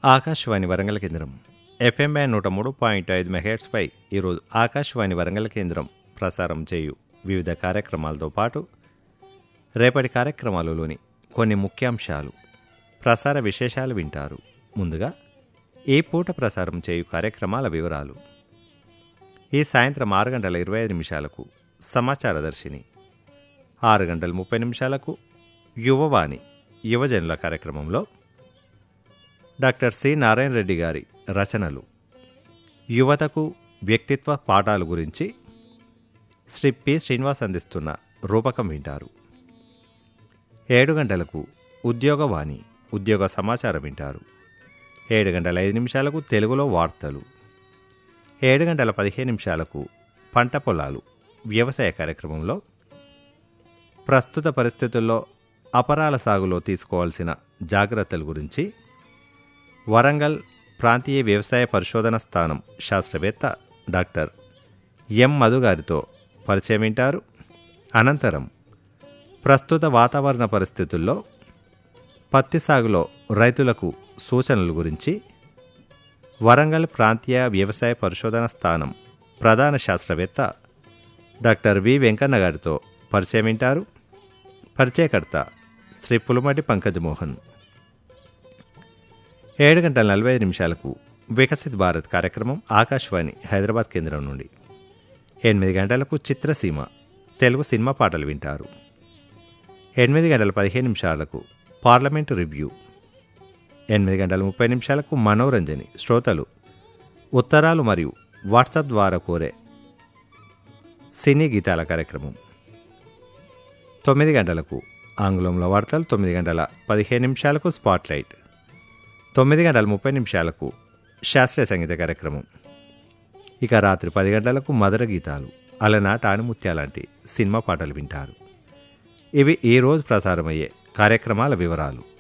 ఆకాశవాణి వరంగల్ కేంద్రం FM band నూట మూడు పాయింట్ ఐదు మెగాహెట్స్పై ఈరోజు ఆకాశవాణి వరంగల్ కేంద్రం ప్రసారం చేయు వివిధ కార్యక్రమాలతో పాటు రేపటి కార్యక్రమాలలోని కొన్ని ముఖ్యాంశాలు ప్రసార విశేషాలు వింటారు ముందుగా ఈ పూట ప్రసారం చేయు కార్యక్రమాల వివరాలు ఈ సాయంత్రం ఆరు గంటల ఇరవై ఐదు నిమిషాలకు సమాచార దర్శిని ఆరు గంటల ముప్పై నిమిషాలకు యువవాణి యువజనుల కార్యక్రమంలో డాక్టర్ సి నారాయణ రెడ్డి గారి రచనలు యువతకు వ్యక్తిత్వ పాఠాలు గురించి శ్రీ పి శ్రీనివాస్ అందిస్తున్న రూపకం వింటారు ఏడు గంటలకు ఉద్యోగవాణి ఉద్యోగ సమాచారం వింటారు ఏడు గంటల ఐదు నిమిషాలకు తెలుగులో వార్తలు ఏడు గంటల పదిహేను నిమిషాలకు పంట పొలాలు వ్యవసాయ కార్యక్రమంలో ప్రస్తుత పరిస్థితుల్లో అపరాల సాగులో తీసుకోవాల్సిన జాగ్రత్తల గురించి వరంగల్ ప్రాంతీయ వ్యవసాయ పరిశోధన స్థానం శాస్త్రవేత్త డాక్టర్ ఎం మధు గారితో పరిచయం వింటారు అనంతరం ప్రస్తుత వాతావరణ పరిస్థితుల్లో పత్తి సాగులో రైతులకు సూచనల గురించి వరంగల్ ప్రాంతీయ వ్యవసాయ పరిశోధన స్థానం ప్రధాన శాస్త్రవేత్త డాక్టర్ వి వెంకన్న గారితో పరిచయం వింటారు పరిచయకర్త శ్రీ పులుమటి పంకజమోహన్ ఏడు గంటల నలభై ఐదు నిమిషాలకు వికసిత్ భారత్ కార్యక్రమం ఆకాశవాణి హైదరాబాద్ కేంద్రం నుండి ఎనిమిది గంటలకు చిత్రసీమ తెలుగు సినిమా పాటలు వింటారు ఎనిమిది గంటల పదిహేను నిమిషాలకు పార్లమెంటు రివ్యూ ఎనిమిది గంటల ముప్పై నిమిషాలకు మనోరంజని శ్రోతలు ఉత్తరాలు మరియు వాట్సాప్ ద్వారా కోరే సినీ గీతాల కార్యక్రమం తొమ్మిది గంటలకు ఆంగ్లంలో వార్తలు తొమ్మిది గంటల పదిహేను నిమిషాలకు స్పాట్లైట్ తొమ్మిది గంటల ముప్పై నిమిషాలకు శాస్త్రీయ సంగీత కార్యక్రమం ఇక రాత్రి పది గంటలకు మధుర గీతాలు అలనాటి ఆణిముత్య లాంటి సినిమా పాటలు వింటారు ఇవి ఈ రోజు ప్రసారమయ్యే కార్యక్రమాల వివరాలు